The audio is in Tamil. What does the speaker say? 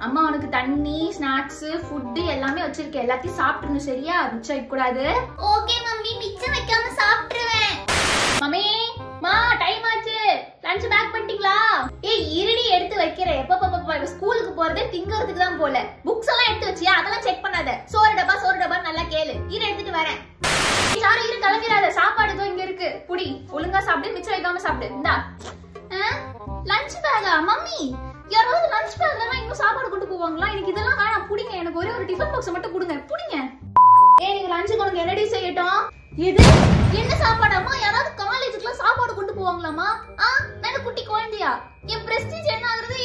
அம்மா உனக்கு தண்ணி ஸ்நாக்ஸ் ஃபுட்டு எல்லாமே வச்சிருக்கேன் எல்லாத்தையும் சாப்பிட்டுருணும் சரியா மிச்சம் வைக்க கூடாது ஓகே மம்மி மிச்சம் வைக்காம சாப்பிட்டுருவேன் மம்மி மா டைம் ஆச்சு லஞ்ச் பேக் பண்ணிட்டீங்களா ஏய் இருடி எடுத்து வைக்கிறேன் எப்ப எப்ப, எப்ப, எப்ப ஸ்கூலுக்கு போறதே திங்கறதுக்கு தான் போல புக்ஸ் எல்லாம் எடுத்து வச்சியா அதெல்லாம் செக் பண்ணாத சோறு டப்பா சோறு டப்பா நல்லா கேளு இரு எடுத்துட்டு வரேன் ஏய், யாரும் இரு கிளம்பிடாத சாப்பாடு இதோ இங்க இருக்கு புடி ஒழுங்கா சாப்பிடு மிச்சம் வைக்காம சாப்பிடு இந்தா லஞ்ச் பேக்கா மம்மி யாராவது லஞ்ச் பேக்ல இன்னும் சாப்பாடு கொண்டு போவாங்களா எனக்கு இதெல்லாம் வேணாம் புடிங்க எனக்கு ஒரே ஒரு டிஃபன் பாக்ஸ் மட்டும் கொடுங்க புடிங்க ஏய் நீங்க லஞ்சுக்கு உனக்கு என்னடி செய்யட்டும் எது என்ன சாப்பாடு அம்மா யாராவது காலேஜுக்குலாம் சாப்பாடு கொண்டு போவாங்களாமா ஆ நான் குட்டி குழந்தையா என் பிரஸ்டீஜ் என்ன ஆகுறது